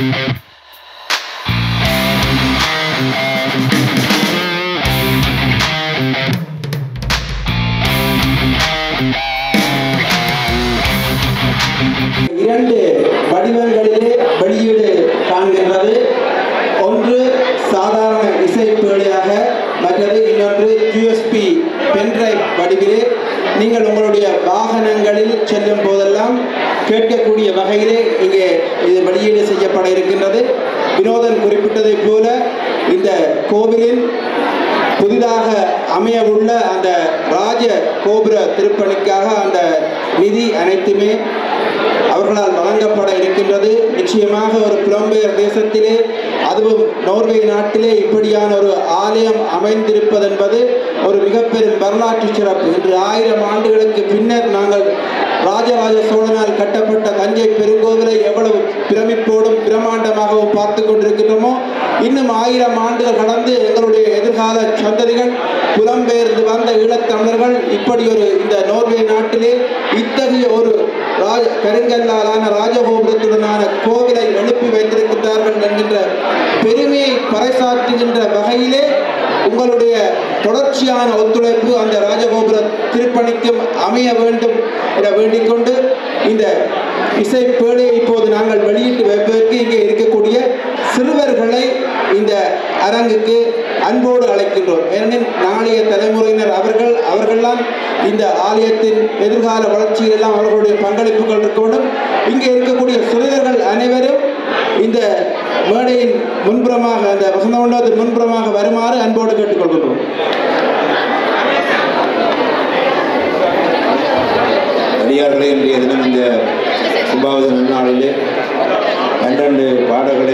இரண்டு வடிவங்களிலே வெளியீடு காண்கின்றது ஒன்று சாதாரண இசைப்பேழையாக மற்றது இன்னொன்று யூஎஸ்பி பென்டிரைவ் வடிவிலே நீங்கள் உங்களுடைய வாகனங்களில் செல்லும் போதெல்லாம் கேட்கக்கூடிய வகையிலே இங்கே இது வெளியீடு செய்யப்பட இருக்கின்றது வினோதன் குறிப்பிட்டதைப் போல இந்த கோவிலின் புதிதாக அமையவுள்ள அந்த ராஜ கோபுர திருப்பணிக்காக அந்த நிதி அனைத்துமே அவர்களால் வழங்கப்பட இருக்கின்றது நிச்சயமாக ஒரு புலம்பெயர் தேசத்திலே அதுவும் நோர்வே நாட்டிலே இப்படியான ஒரு ஆலயம் அமைந்திருப்பது என்பது ஒரு மிகப்பெரும் வரலாற்று சிறப்பு இன்று ஆயிரம் ஆண்டுகளுக்கு பின்னர் நாங்கள் ராஜராஜ சோழனால் கட்டப்பட்ட தஞ்சை பெருங்கோவிலை எவ்வளவு பிரமிப்போடும் பிரமாண்டமாகவும் பார்த்து கொண்டிருக்கின்றோமோ இன்னும் ஆயிரம் ஆண்டுகள் கடந்து எங்களுடைய எதிர்கால சந்ததிகள் புலம்பெயர்ந்து வந்த ஈழத்தமிழர்கள் இப்படி ஒரு இந்த நோர்வே நாட்டிலே இத்தகைய ஒரு ராஜ கருங்கல்லாலான ராஜகோபுரத்துடனான கோவிலை எழுப்பி வைத்திருக்கின்றார்கள் என்கின்ற பெருமையை பறைசாற்றுகின்ற வகையிலே உங்களுடைய தொடர்ச்சியான ஒத்துழைப்பு அந்த ராஜகோபுர திருப்பணிக்கும் அமைய வேண்டும் என வேண்டிக் கொண்டு இந்த இசை பேழையை இப்போது நாங்கள் வெளியிட்டு வைப்பதற்கு இங்கே இருக்கக்கூடிய சிறுவர்களை இந்த அரங்குக்கு அன்போடு அழைக்கின்றோம் ஏனெனில் நாளைய தலைமுறையினர் அவர்கள் அவர்கள்லாம் இந்த ஆலயத்தின் எதிர்கால வளர்ச்சியில் எல்லாம் அவர்களுடைய பங்களிப்புகள் இருக்க வேண்டும் இங்கே இருக்கக்கூடிய சிறுவர்கள் அனைவரும் இந்த மேடையின் முன்புறமாக அந்த வசந்த மண்டபத்தின் முன்புறமாக வருமாறு அன்போடு கேட்டுக்கொள்கின்றோம் அடியார்களே இன்றைய தினம் இந்த சுபாவத நன்னாளிலே பன்னெண்டு பாடல்களை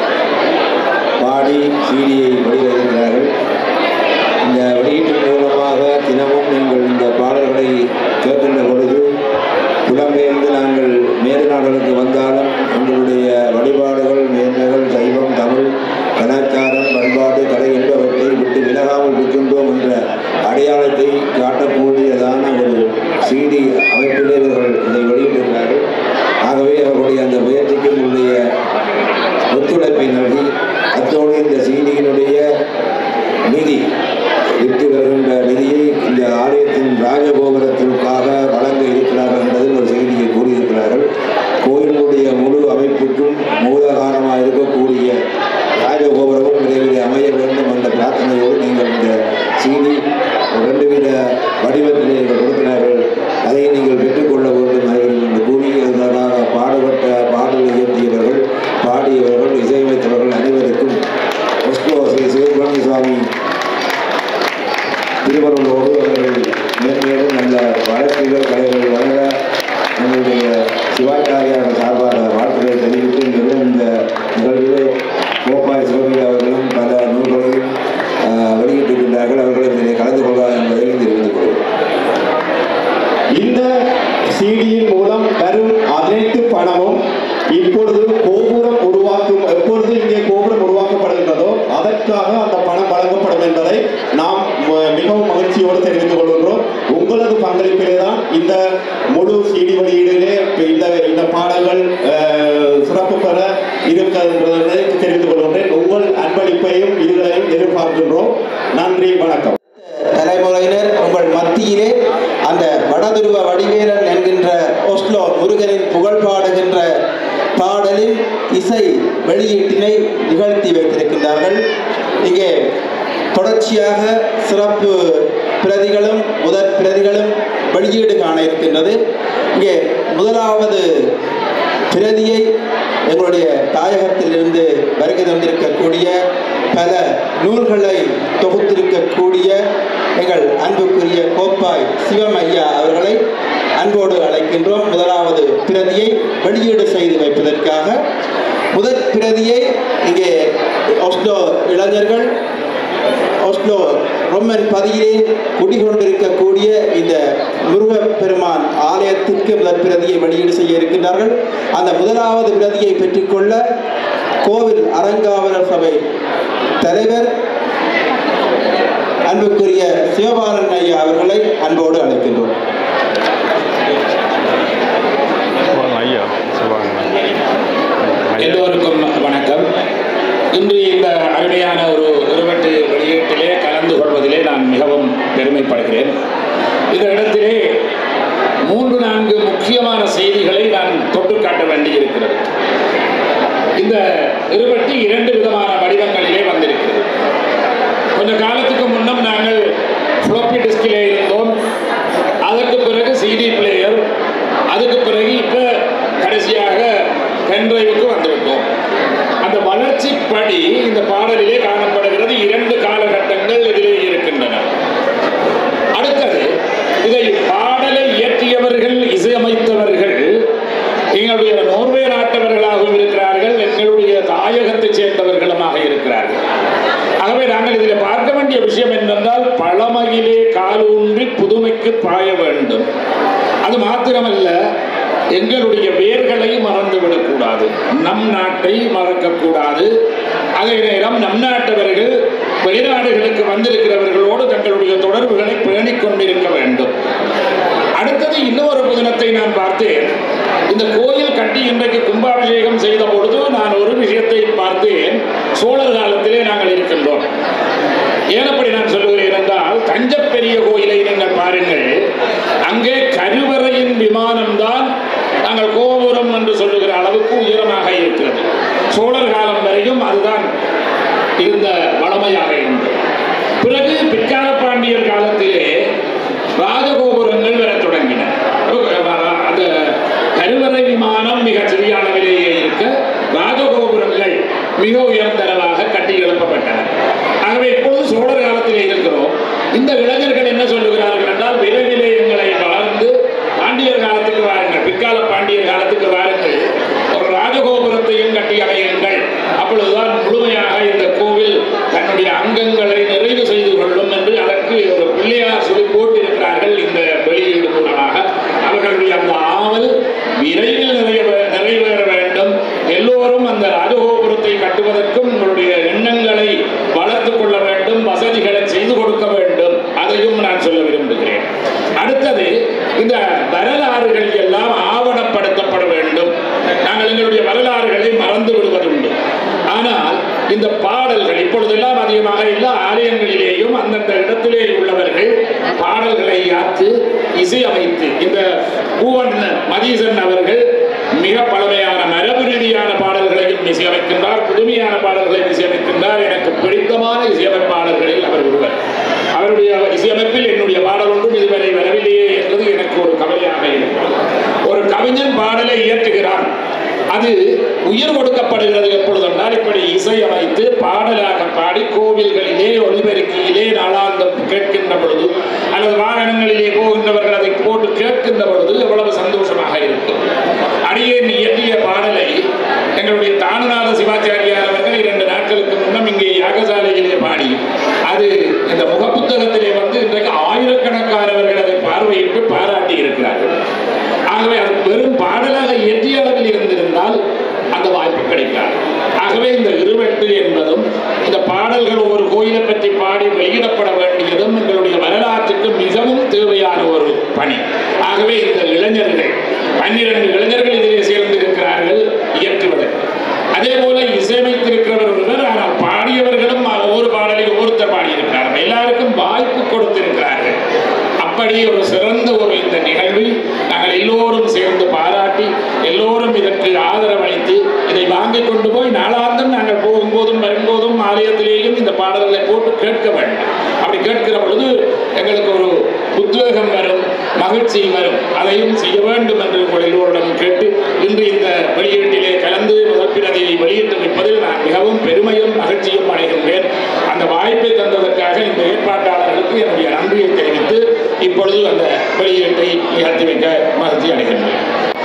பாடி சீடியை வெளியிடுகிறார்கள் இந்த வெளியீட்டின் மூலமாக தினமும் நீங்கள் இந்த பாடல்களை கேட்கின்ற பொழுது புலம்பெயர்ந்து நாங்கள் மேறு நாடுகளுக்கு வந்தாலும் உங்களுடைய வழிபாடுகள் மேன்மைகள் சைவம் தமிழ் கலாச்சாரம் பண்பாடு கலை என்பவற்றை விட்டு விலகாமல் இருக்கின்றோம் என்ற அடையாளத்தை காட்டக்கூடியதான ஒரு சிடி அமைப்பிலே இவர்கள் இதை வெளியிட்டிருக்கிறார்கள் ஆகவே அவர்களுடைய அந்த முயற்சிக்கு உங்களுடைய ஒத்துழைப்பை நல்கி அத்தோடு இந்த சிடியினுடைய நிதி விட்டு வருகின்ற நிதியை இந்த ஆலயத்தின் ராஜகோபுரத்திற்காக வழங்க இருக்கிறார்கள் என்பதில் ஒரு செய்தியை கூறியிருக்கிறார்கள் கோயிலுடைய முழு அமைப்புக்கும் மூலகாரமாக இருக்கக்கூடிய ராஜகோபுரமும் விரைவில் அமைய வேண்டும் என்ற பிரார்த்தனையோடு நீங்கள் இந்த செய்தி ரெண்டு வித வடிவத்திலே இவர்கள் கொடுக்கிறார்கள் அதை நீங்கள் பெற்றுக்கொள்ள வேண்டும் அவர்கள் என்று கூறி அதற்காக பாடுபட்ட பாடல் இயற்றியவர்கள் பாடியவர்கள் இசையமைத்தவர்கள் அனைவருக்கும் ஒஸ்லோ ஸ்ரீ சிவபுராணி சுவாமி திருவருளோடு அவர்கள் மேன்மேலும் நல்ல வளர்ச்சிகள் கலைகள் வளர நம்முடைய சிவாச்சாரியார் சார்பாக வாழ்த்துக்களை தெரிவித்து மிகவும் இந்த நிகழ்விலே கோப்பாய் சிவகங்கை அவர்களும் பல நூல்களையும் ஆஹ், வெளியிட்டிருக்கின்றார்கள் அவர்கள் இதிலே கலந்து கொள்வார் என்பதை தெரிவித்துக் கொள்கிறேன் இந்த சிடியின் மூலம் வரும் அனைத்து பணமும் இப்பொழுது கோபுரம் உருவாக்கும் எப்பொழுது இங்கே கோபுரம் உருவாக்கப்படுகின்றதோ அதற்காக அந்த பணம் வழங்கப்படும் என்பதை நாம் ம- மிகவும் மகிழ்ச்சியோடு தெரிவித்துக் கொள்கின்றோம் உங்களது பங்களிப்பிலே தான் இந்த முழு சிடி வெளியீடிலே இந்த இந்த பாடல்கள் அஹ், சிறப்பு பெற இருக்கிறது தெரிவித்துக் கொள்கின்றேன் உங்கள் அன்பளிப்பையும் இதுகளையும் எதிர்பார்க்கின்றோம் நன்றி வணக்கம் தலைமுறையினர் உங்கள் மத்தியிலே அந்த வடதுருவ வடிவேலன் என்கின்ற ஒஸ்லோ முருகனின் புகழ் பாடுகின்ற பாடலின் இசை வெளியீட்டினை நிகழ்த்தி வைத்திருக்கின்றார்கள் இங்கே தொடர்ச்சியாக சிறப்பு பிரதிகளும் முதற் பிரதிகளும் வெளியீடு காண இருக்கின்றது இங்கே முதலாவது பிரதியை எங்களுடைய தாயகத்திலிருந்து வருகை தந்திருக்கக்கூடிய பல நூல்களை தொகுத்திருக்கக்கூடிய எங்கள் அன்புக்குரிய கோப்பாய் சிவம் ஐயா அவர்களை அன்போடு அழைக்கின்றோம் முதலாவது பிரதியை வெளியீடு செய்து வைப்பதற்காக முதற் பிரதியை இங்கே ஒஸ்லோ இளைஞர்கள் ஒஸ்லோ ரொம்மன் பதியிலே குடிகொண்டிருக்கக்கூடிய இந்த முருகப்பெருமான் ஆலயத்திற்கு முதற் பிரதியை வெளியீடு செய்ய இருக்கின்றார்கள் அந்த முதலாவது பிரதியை பெற்றுக்கொள்ள கோவில் அறங்காவலர் சபை தலைவர் அன்புக்குரிய சிவபாலன் ஐயா அவர்களை அன்போடு அழைக்கின்றோம் வாங்க ஐயா சரி வாங்க ஐயா எல்லோருக்கும் அருமையான ஒரு இருவட்டு வெளியீட்டிலே கலந்து கொள்வதிலே நான் மிகவும் பெருமைப்படுகிறேன் இந்த இடத்திலே மூன்று நான்கு முக்கியமான செய்திகளை நான் தொட்டு காட்ட வேண்டியிருக்கிறது இந்த இருவட்டி இரண்டு விதமான வடிவங்களிலே வந்திருக்கிறது கொஞ்ச காலத்துக்கு முன்னம் நாங்கள் ஃப்ளோப்பி டிஸ்கிலே இருந்தோம் அதற்கு பிறகு சிடி பிளேயர் அதுக்கு பிறகு இப்போ கடைசியாக பென்ட்ரைவுக்கு வந்துவிட்டோம் அந்த வளர்ச்சி படி இந்த பாடலிலே காணப்படுகிறது இரண்டு காலகட்டங்கள் இதிலே இருக்கின்றன அடுத்தது இதை பாடலை இயற்றியவர்கள் இசையமைத்தவர்கள் எங்களுடைய நோர்வே நாட்டவர்களாகவும் இருக்கிறார்கள் எங்களுடைய தாயகத்தைச் சேர்ந்தவர்களுமாக இருக்கிறார்கள் ஆகவே நாங்கள் இதில் பார்க்க வேண்டிய விஷயம் என்னென்றால் பழமையிலே காலூன்றி புதுமைக்கு பாய வேண்டும் அது மாத்திரமல்ல எங்களுடைய வேர்களை மறந்துவிடக்கூடாது நம் நாட்டை மறக்கக்கூடாது அதே நேரம் நம் நாட்டவர்கள் வெளிநாடுகளுக்கு வந்திருக்கிறவர்களோடு தங்களுடைய தொடர்புகளை பேணிக் கொண்டிருக்க வேண்டும் அடுத்தது இன்னொரு புதினத்தை நான் பார்த்தேன் இந்த கோயில் கட்டி இன்றைக்கு கும்பாபிஷேகம் செய்த பொழுது நான் ஒரு விஷயத்தை பார்த்தேன் சோழர் காலத்திலே நாங்கள் இருக்கின்றோம் ஏன் அப்படி நான் சொல்லுகிறேன் என்றால் தஞ்சை பெரிய கோயிலை நீங்கள் பாருங்கள் அங்கே கருவறையின் விமானம்தான் நாங்கள் கோபுரம் என்று சொல்லுகிற அளவுக்கு உயரமாக இருக்கிறது சோழர் காலம் வரையும் அதுதான் இருந்த வளமையாக இருந்தது பிறகு பிற்கால பாண்டியர் காலத்திலே ராஜகோபுரங்கள் வர தொடங்கின அந்த கருவறை விமானம் மிக சிறிய அளவிலேயே இருக்க ராஜகோபுரங்கள் மிக உயர்ந்தளவாக கட்டி எழுப்பப்பட்டன ஆகவே இப்பொழுது சோழர் காலத்திலே இருக்கிறோம் இந்த இளைஞர்கள் என்ன சொல்லுகிறார்கள் என்றால் விரைவிலே எங்களை வளர்ந்து பாண்டியர் காலத்துக்கு வாருங்கள் பிற்கால பாண்டியர் காலத்துக்கு வாருங்கள் ஒரு ராஜகோபுரத்தையும் கட்டி அமையுங்கள் அப்பொழுதுதான் முழுமையாக இந்த கோவில் தன்னுடைய அங்கங்களை நிறைவு செய்து கொள்ளும் என்று அதற்கு ஒரு பிள்ளையார் சொல்லி போட்டிருக்கிறார்கள் இந்த வெளியீடு மூலமாக அவர்களுடைய அந்த ஆவல் விரைவில் நிறைவே நிறைவேற வேண்டும் எல்லோரும் அந்த ராஜகோபுரத்தை கட்டுவதற்கும் உங்களுடைய எண்ணங்களை வளர்த்துக் கொள்ள வேண்டும் வசதிகளை செய்து கொடுக்க வேண்டும் அதையும் நான் சொல்ல விரும்புகிறேன் அடுத்தது இந்த வரலாறுகள் எல்லாம் ஆவணப்படுத்தப்பட வேண்டும் நாங்கள் எங்களுடைய வரலாறுகளை மறந்து விடுவதுண்டு ஆனால் இந்த பாடல்கள் இப்பொழுதெல்லாம் அதிகமாக எல்லா ஆலயங்களிலேயும் அந்தந்த இடத்திலே உள்ளவர்கள் பாடல்களை யாத்து இசையமைத்து இந்த பூவன் மதீசன் அவர்கள் மிக பழமையான மரபு ரீதியான பாடல்களையும் இசையமைக்கின்றார் புதுமையான பாடல்களையும் இசையமைக்கின்றார் எனக்கு பிடித்தமான இசையமைப்பாளர்களில் அவர் ஒருவர் அவருடைய இசையமைப்பில் என்னுடைய பாடல் ஒன்றும் இதுவரை வரவில்லையே என்பது எனக்கு ஒரு கவலையாக இருக்கிறது ஒரு கவிஞன் பாடலை இயற்றுகிறான் அது உயிர் கொடுக்கப்படுகிறது எப்பொழுதென்றால் இப்படி இசையமைத்து பாடலாக பாடி கோவில்களிலே ஒளிபெருக்கியிலே நாளாந்தம் கேட்கின்ற பொழுது அல்லது வாகனங்களிலே போகின்றவர்கள் அதை போட்டு கேட்கின்ற பொழுது எவ்வளவு சந்தோஷமாக இருக்கும் அடியேன் இயற்றிய பாடலை எங்களுடைய தானுநாத சிவாச்சாரியார் அவர்கள் இரண்டு நாட்களுக்கு முன்னம் இங்கே யாகசாலையிலே பாடி அது இந்த முகப்புத்தகத்திலே வந்து இன்றைக்கு ஆயிரக்கணக்கானவர்கள் அதை பார்வையிட்டு பாராட்டி இருக்கிறார்கள் ஆகவே அது வெறும் பாடலாக இயற்றிய அளவில் இருந்திருந்தால் அந்த வாய்ப்பு கிடைக்காது ஆகவே இந்த இருவெட்டு என்பதும் இந்த பாடல்கள் ஒவ்வொரு கோயிலை பற்றி பாடி வெளியிடப்பட வேண்டியதும் எங்களுடைய வரலாற்றுக்கு மிகவும் தேவையான ஒரு பணி ஆகவே இந்த இளைஞர்கள் பன்னிரண்டு இளைஞர்கள் இதிலே சேர்ந்திருக்கிறார்கள் இயற்றுவதற்கு அதே போல இசையமைத்திருக்கிறவர் ஒருவர் ஆனால் பாடியவர்களும் ஒவ்வொரு பாடலையும் ஒவ்வொருத்தர் பாடியிருக்கிறார்கள் எல்லாருக்கும் வாய்ப்பு கொடுத்திருக்கிறார்கள் அப்படி ஒரு சிறந்த ஒரு இந்த நிகழ்வில் நாங்கள் எல்லோரும் சேர்ந்து பாராட்டி எல்லோரும் இதற்கு ஆதரவளித்து இதை வாங்கி கொண்டு போய் நாளாந்தம் நாங்கள் போகும்போதும் வரும்போதும் ஆலயத்திலேயும் இந்த பாடல்களை போட்டு கேட்க வேண்டும் அப்படி கேட்கிற பொழுது எங்களுக்கு ஒரு உத்வேகம் வரும் மகிழ்ச்சி வரும் அதையும் செய்ய வேண்டும் என்று உங்கள் எல்லோரிடம் கேட்டு இன்று இந்த வெளியீட்டிலே கலந்து முதல் பிரதியை வெளியிட்டு வைப்பதில் நான் மிகவும் பெருமையும் மகிழ்ச்சியும் அடைகின்றேன் அந்த வாய்ப்பை தந்ததற்காக இந்த ஏற்பாட்டாளர்களுக்கு என்னுடைய நன்றியை தெரிவித்து இப்பொழுது அந்த வெளியீட்டை நிகழ்த்தி வைக்க மகிழ்ச்சி அடைகின்றேன்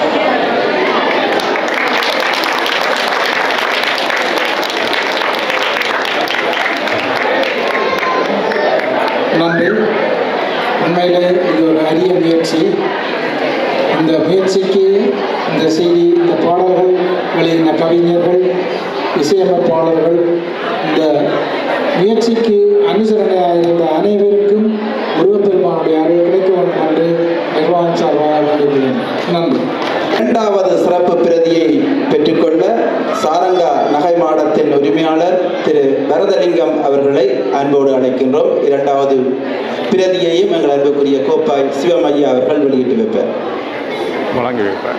நன்றி உண்மையிலே இது ஒரு அரிய முயற்சி இந்த முயற்சிக்கு இந்த செய்தி இந்த பாடல்கள் வெளியின கவிஞர்கள் இசையமைப்பாளர்கள் இந்த முயற்சிக்கு அனுசரணையாக இருந்த அனைவருக்கும் முருகப்பெருமானுடைய அருள் கிடைக்க வேண்டும் என்று நிர்வாகம் சார்பாக வேண்டுகிறேன் நன்றி இரண்டாவது சிறப்பு பிரதியை பெற்றுக்கொள்ள சாரங்கா நகை மாடத்தின் உரிமையாளர் திரு பரதலிங்கம் அவர்களை அன்போடு அழைக்கின்றோம் இரண்டாவது பிரதியையும் எங்கள் அன்புக்குரிய கோப்பாய் சிவமையா அவர்கள் வெளியிட்டு வைப்பார் வழங்கி வைப்பேன்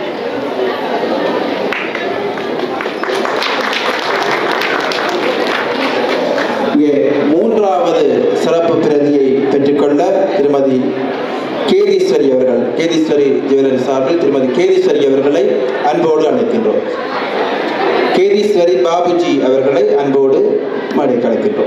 இங்கே மூன்றாவது சிறப்பு பிரதியை பெற்றுக்கொள்ள திருமதி கேதீஸ்வரி அவர்கள் கேதீஸ்வரி ஜுவல்லரி சார்பில் திருமதி கேதீஸ்வரி அவர்களை அன்போடு அழைக்கின்றோம் கேதீஸ்வரி பாபுஜி அவர்களை அன்போடு மேடைக்கு அழைக்கின்றோம்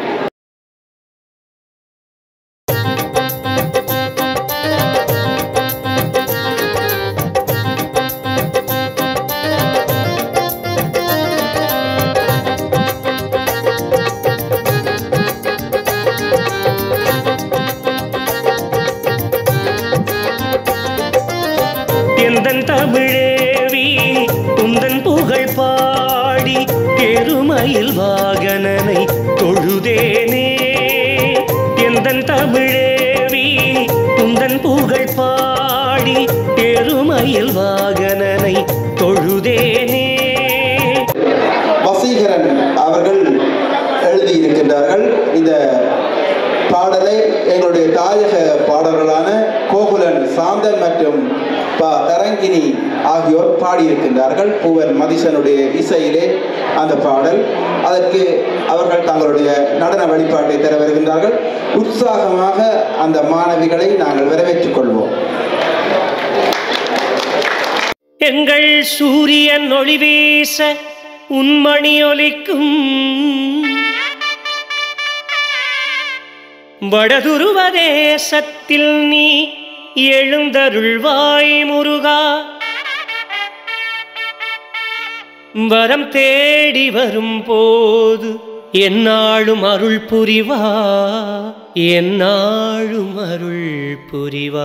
எந்தன் தமிழேவி உந்தன் புகழ் பாடி பெருமையில் வாகனனை தொழுதேனே எந்தன் தமிழேவி உந்தன் புகழ் பாடி பெருமையில் வாகனனை தொழுதேனே வசீகரன் அவர்கள் எழுதியிருக்கின்றார்கள் இந்த பாடலை எங்களுடைய தாயக பாடல்களான கோகுலன் சாந்தன் மற்றும் ப தரங்கினி ஆகியோர் பாடியிருக்கின்றார்கள் பூவன் மதிசனுடைய இசையிலே அந்த பாடல் அதற்கு அவர்கள் தங்களுடைய நடன வழிபாட்டை தர வருகின்றார்கள் உற்சாகமாக அந்த மாணவிகளை நாங்கள் வரவேற்றுக் கொள்வோம் எங்கள் சூரியன் ஒளி வீச உன்மணி ஒலிக்கும் வடதுருவ தேசத்தில் நீ எழுந்தருள்வாய் முருகா வரம் தேடி வரும் போது என்னாலும் அருள் புரிவா என்னாலும் அருள் புரிவா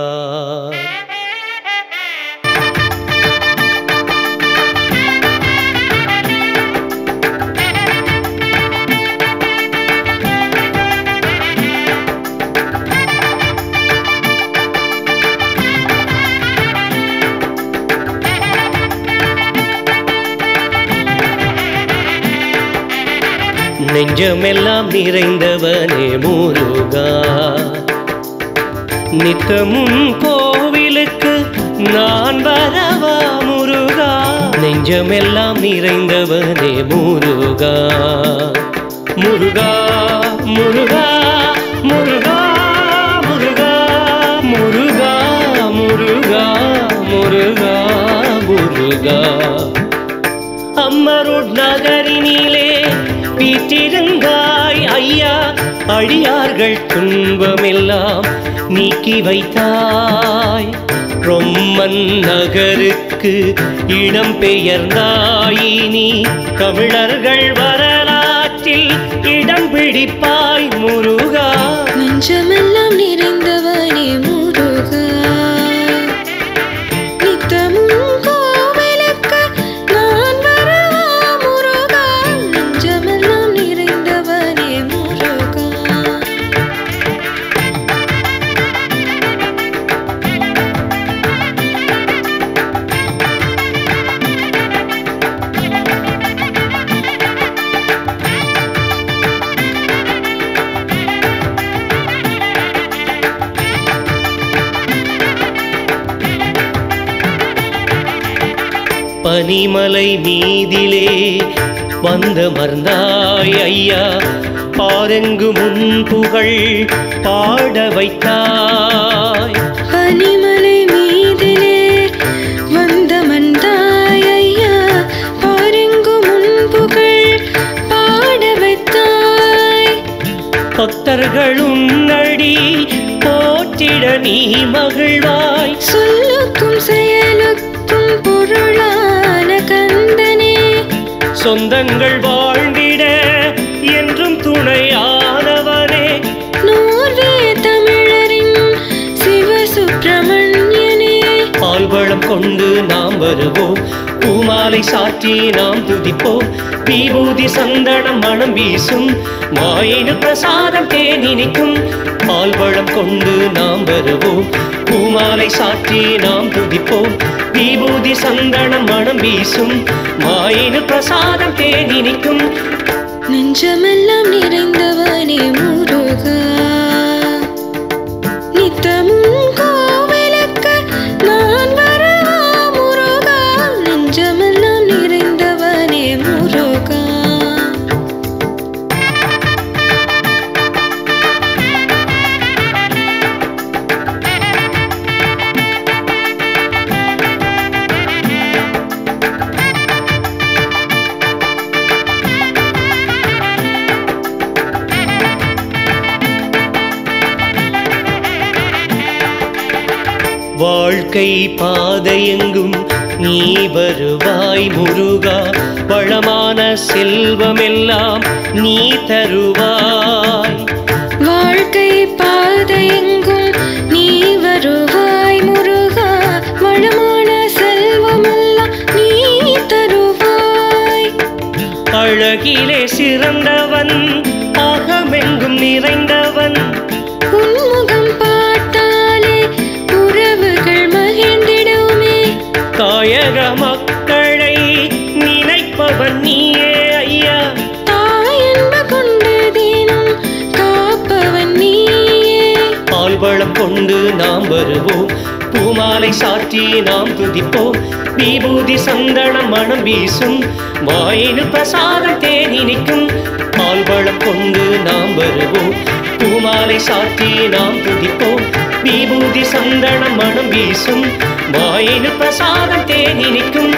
நெஞ்சமெல்லாம் நிறைந்தவனே முருகா நித்தமும் கோவிலுக்கு நான் வரவா முருகா நெஞ்சமெல்லாம் நிறைந்தவனே முருகா முருகா முருகா முருகா முருகா முருகா முருகா முருகா முருகா அம்மருட் நகரினிலே வீற்றிருந்தாய் ஐயா அடியார்கள் துன்பமெல்லாம் நீக்கி வைத்தாய் ரொம்மன் நகருக்கு இடம் பெயர்ந்தாயினி தமிழர்கள் வரலாற்றில் இடம் பிடிப்பாய் முருகா நெஞ்சமெல்லாம் நிறைந்தவனே முருகா நித்தமும் கோவிலுக்கு நான் வரவா முருகா நெஞ்சமெல்லாம் நிறைந்தவனே முருகா பனிமலை மீதிலே வந்த மர்ந்தாய் ஐயா பாரெங்கு முன் புகழ் பாட வைத்தாய் பனிமலை மீதிலே வந்த மந்தாய் ஐயா பாருங்கு முன்புகள் பாட வைத்தாய் பக்தர்கள் உன்னடி போற்றிட நீ மகிழ்வாய் சொல்லுக்கும் செயலுக்கும் பொருளான கந்தனே சொந்தங்கள் வாழ்ந்திட என்றும் துணையானவனே நூர்வே தமிழரின் சிவசுப்பிரமணியனே பால்வளம் கொண்டு நாம் வருவோம் பூமாலை சாற்றி நாம் துதிப்போம் விபூதி சந்தனம் மனம் வீசும் மாயினு பிரசாதம் தேனினிக்கும் பால்வளம் கொண்டு நாம் வருவோம் பூமாலை சாற்றி நாம் துதிப்போம் விபூதி சந்தனம் மனம் வீசும் மாயினு பிரசாதம் தேனினிக்கும் நெஞ்சமெல்லாம் நிறைந்தவனே முருகா நித்தமும் கோவிலுக்கு நான் வரவா முருகா நெஞ்சமெல்லாம் நிறைந்தவனே முருகா வாழ்க்கை பாதையெங்கும் நீ வருவாய் முருகா வளமான செல்வமெல்லாம் நீ தருவாய் வாழ்க்கை பாதையெங்கும் நீ வருவாய் முருகா வளமான செல்வமெல்லாம் நீ தருவாய் அழகிலே சிறந்தவன் அகமெங்கும் நிறைந்தவன் உன்முகம் பார்த்தாலே உறவுகள் மகிழ்ந்திடுமே தாயக மக்களை நினைப்பவன் நீயே ஐயா தாயன்பு கொண்டு தினம் காப்பவன் நீயே ஆள்வளம் கொண்டு நாம் வருவோம் பூமாலை சாற்றி நாம் துதிப்போம் விபூதி சந்தனம் மனம் வீசும் மாயினு பிரசாதம் தேனினிக்கும் ஆள்வளம் கொண்டு நாம் வருவோம் பூமாலை சாற்றி நாம் துதிப்போம் விபூதி சந்தனம் மனம் வீசும் மாயினு பிரசாதம் தேனினிக்கும்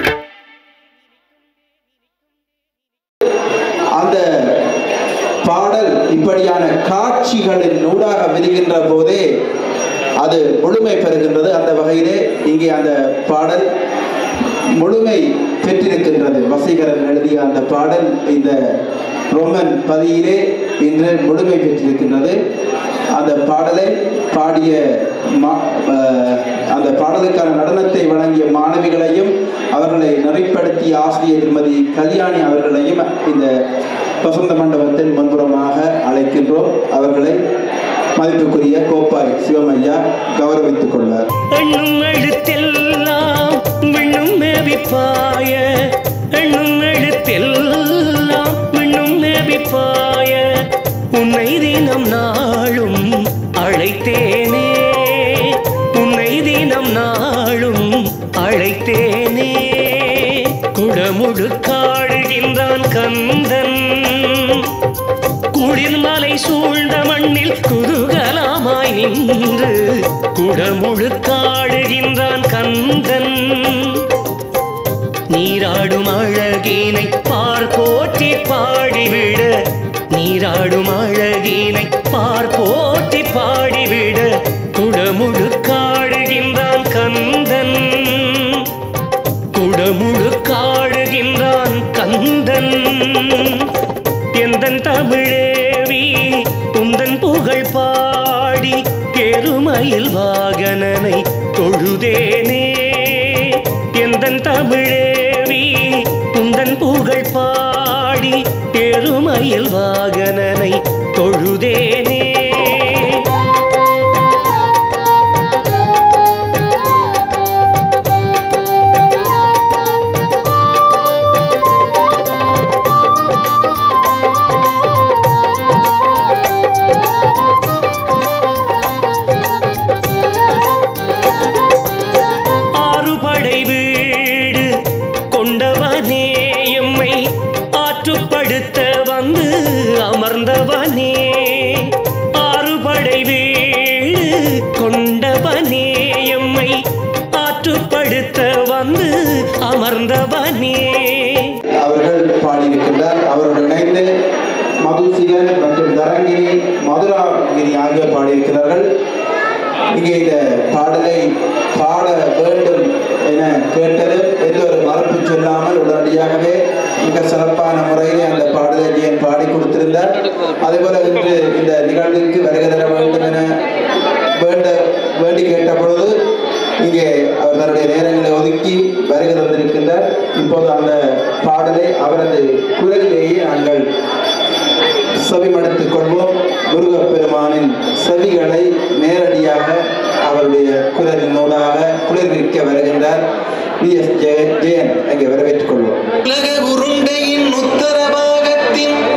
அந்த பாடல் இப்படியான காட்சிகளின் ஊடாக விரிகின்ற போதே அது முழுமை பெறுகின்றது அந்த வகையிலே இங்கே அந்த பாடல் முழுமை பெற்றிருக்கின்றது வசீகரன் எழுதிய அந்த பாடல் இந்த ரோமன் பதியிலே இன்று முழுமை பெற்றிருக்கின்றது அந்த பாடலை பாடிய மா அஹ், அந்த பாடலுக்கான நடனத்தை வழங்கிய மாணவிகளையும் அவர்களை நெறிப்படுத்திய ஆசிரியர் திருமதி கல்யாணி அவர்களையும் இந்த வசந்த மண்டபத்தின் முன்புறமாக அழைக்கின்றோம் அவர்களை மதிப்புக்குரிய கோப்பாய் சிவமையா கௌரவித்துக் கொள்வார் எண்ணும் எழுத்தெல்லாம் விண்ணும் மேவிப்பாய எண்ணும் எழுத்தெல்லாம் விண்ணும் மேவிப்பாய உன்னை தினம் நாளும் அழைத்தேனே உன்னை தினம் நாளும் அழைத்தேனே குடமுடு காடுகின்றான் கந்தன் குளிர்மலை சூழ்ந்த மண்ணில் குதூகலமாய் நின்று குடமுழு காடுகின்றான் கந்தன் நீராடும் அழகினை பார் போற்றி பாடிவிட நீராடும் அழகினை பார் போற்றி பாடிவிட குடமுழு காடுகின்றான் கந்தன் குடமுழு காடுகின்றான் கந்தன் எந்தன் தமிழேவி உந்தன் புகழ் பாடி பெருமையில் வாகனனை தொழுதேனே எந்தன் தமிழேவி உந்தன் புகழ் பாடி பெருமையில் வாகனனை தொழுதேனே ஆறுபடை வீடு கொண்டவனே எம்மை ஆற்றுப்படுத்த வந்து அமர்ந்தவனே ஆறுபடை வீடு கொண்டவனே எம்மை ஆற்றுப்படுத்த வந்து அமர்ந்தவனே அவர்கள் பாடியிருக்கின்றார் அவருடன் இணைந்து மதுசிகன் மற்றும் தரங்கிரி மதுராகிரி ஆகியோர் பாடியிருக்கிறார்கள் இங்கே இந்த பாடலை பாட வேண்டும் என கேட்டது எந்த ஒரு மறுப்பு சொல்லாமல் உடனடியாகவே மிக சிறப்பான முறையிலே அந்த பாடலை ஜெயன் பாடி கொடுத்திருந்தார் அதேபோல இன்று இந்த நிகழ்விற்கு வருகை தர வேண்டும் என வேண்ட வேண்டி கேட்ட பொழுது இங்கே அவர் தன்னுடைய நேரங்களை ஒதுக்கி வருகை தந்திருக்கின்றார் இப்போது அந்த பாடலை அவரது குரலிலேயே நாங்கள் செவிமடுத்துக் கொள்வோம் முருகப்பெருமானின் செவிகளை நேரடியாக அவருடைய குரலின் நூலாக குளிர்விக்க வருகின்றார் வி எஸ் ஜெயன் ஜெயன் அங்கே வரவேற்றுக் கொள்வோம் உலக உருண்டையின் உத்தரபாகத்தின்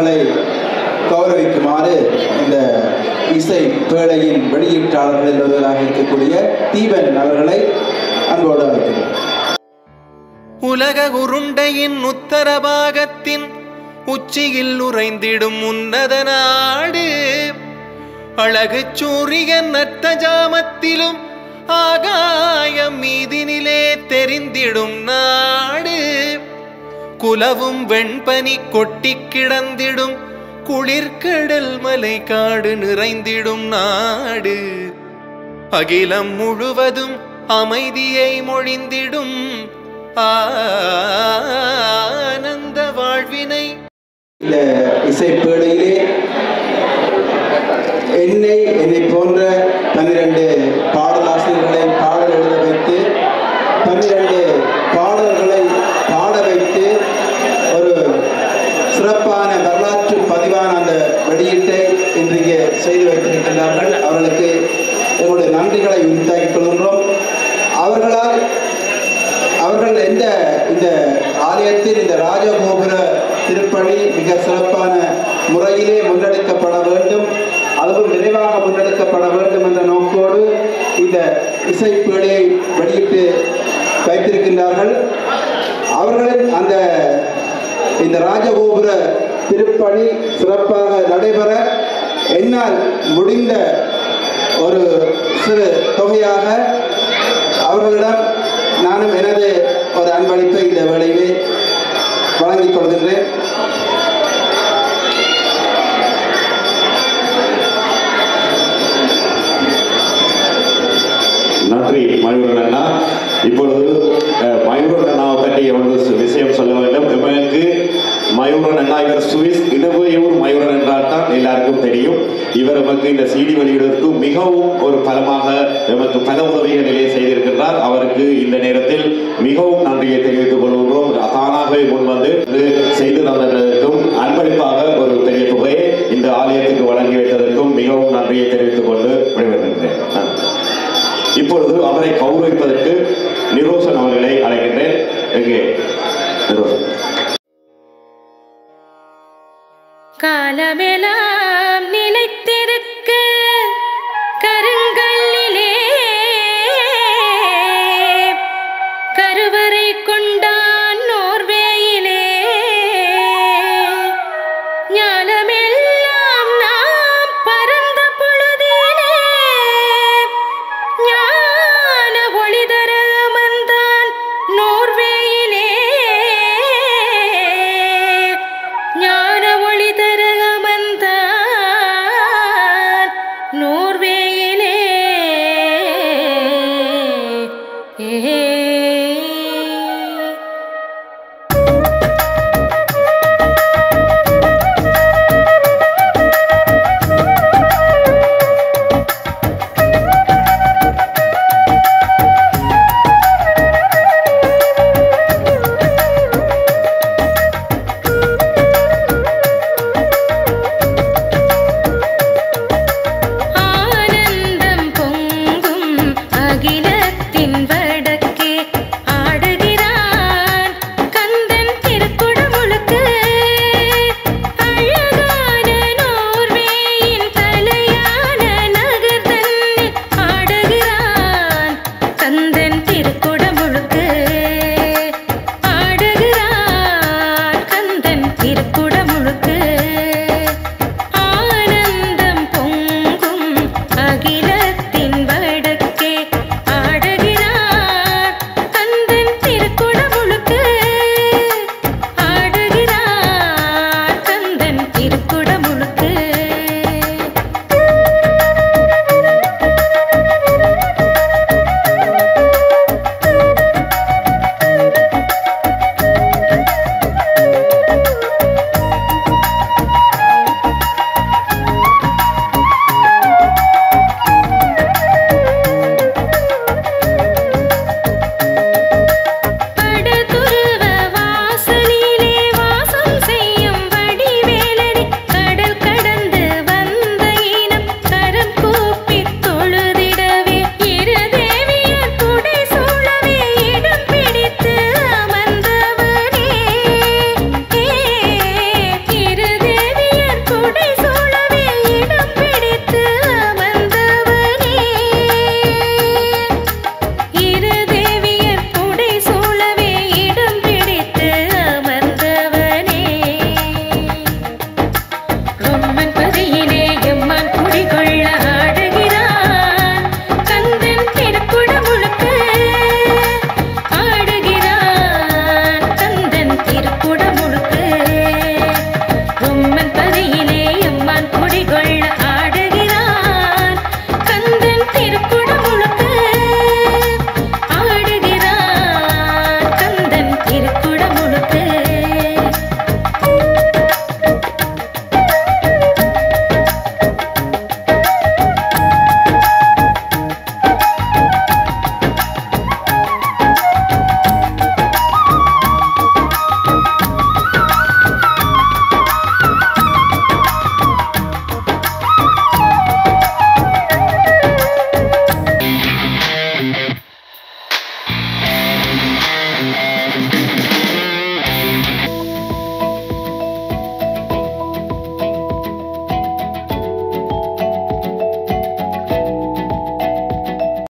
அவர்களை கௌரவிக்குமாறு இந்த இசை பேழையின் வெளியீட்டாளர்களில் ஒருவராக இருக்கக்கூடிய தீபன் அவர்களை அன்போடு அழைக்கிறேன் உலக உருண்டையின் உத்தரபாகத்தின் உச்சியில் உறைந்திடும் உன்னத நாடு அழகு சூரியன் நட்ட ஜாமத்திலும் ஆகாயம் மீதினிலே தெரிந்திடும் நாடு குலவும் வெண்பனி கொட்டி கிடந்திடும் குளிர்கடல் மலை காடு நிறைந்திடும் நாடு அகிலம் முழுவதும் அமைதியை மொழிந்திடும் ஆனந்த வாழ்வினை இந்த இசைப்பேழையிலே என்னை என்னை போன்ற பன்னிரண்டு பாடலாசிரியர்களை பாடல் எழுத வைத்து பன்னிரண்டு பாடல்களை பாட வைத்து ஒரு சிறப்பான வரலாற்று பதிவான அந்த வெளியீட்டை இன்றைக்கு செய்து வைத்திருக்கின்றார்கள் அவர்களுக்கு எங்களுடைய நன்றிகளை உரித்தாக்கிக் கொள்கின்றோம் அவர்களால் அவர்கள் எந்த இந்த ஆலயத்தில் இந்த ராஜகோபுர திருப்பணி மிக சிறப்பான முறையிலே முன்னெடுக்கப்பட வேண்டும் அதுவும் விரைவாக முன்னெடுக்கப்பட வேண்டும் என்ற நோக்கோடு இந்த இசைப்பேழையை வெளியிட்டு வைத்திருக்கின்றார்கள் அவர்களின் அந்த இந்த ராஜகோபுர திருப்பணி சிறப்பாக நடைபெற என்னால் முடிந்த ஒரு சிறு தொகையாக அவர்களிடம் நானும் எனது ஒரு அன்பளிப்பை இந்த வேளையிலே வழங்கிக் கொள்கின்றேன் நன்றி மயூரன் அண்ணா இப்பொழுது அஹ், மயூரன் அண்ணாவை பற்றி ஒரு சி- விஷயம் சொல்ல வேண்டும் எமக்கு மயூரன் அண்ணா இவர் சுவிஸ் இனவையூர் மயூரன் என்றால் தான் எல்லாருக்கும் தெரியும் இவர் எமக்கு இந்த சிடி வெளியிடுவதற்கு மிகவும் ஒரு பலமாக எமக்கு பல உதவிகளிலே செய்திருக்கின்றார் அவருக்கு இந்த நேரத்தில் மிகவும் நன்றியை தெரிவித்துக் கொள்கின்றோம் தானாகவே முன்வந்து இது செய்து தந்ததற்கும் அன்பளிப்பாக ஒரு பெரிய தொகையை இந்த ஆலயத்துக்கு வழங்கி வைத்ததற்கும் மிகவும் நன்றியை தெரிவித்துக் கொண்டு விடைபெறுகின்றேன் நன்றி இப்பொழுது அவரை கௌரவிப்பதற்கு நிரோசன் அவர்களை அழைக்கின்றேன் எங்கே நிரோசன் காலமெல்லாம்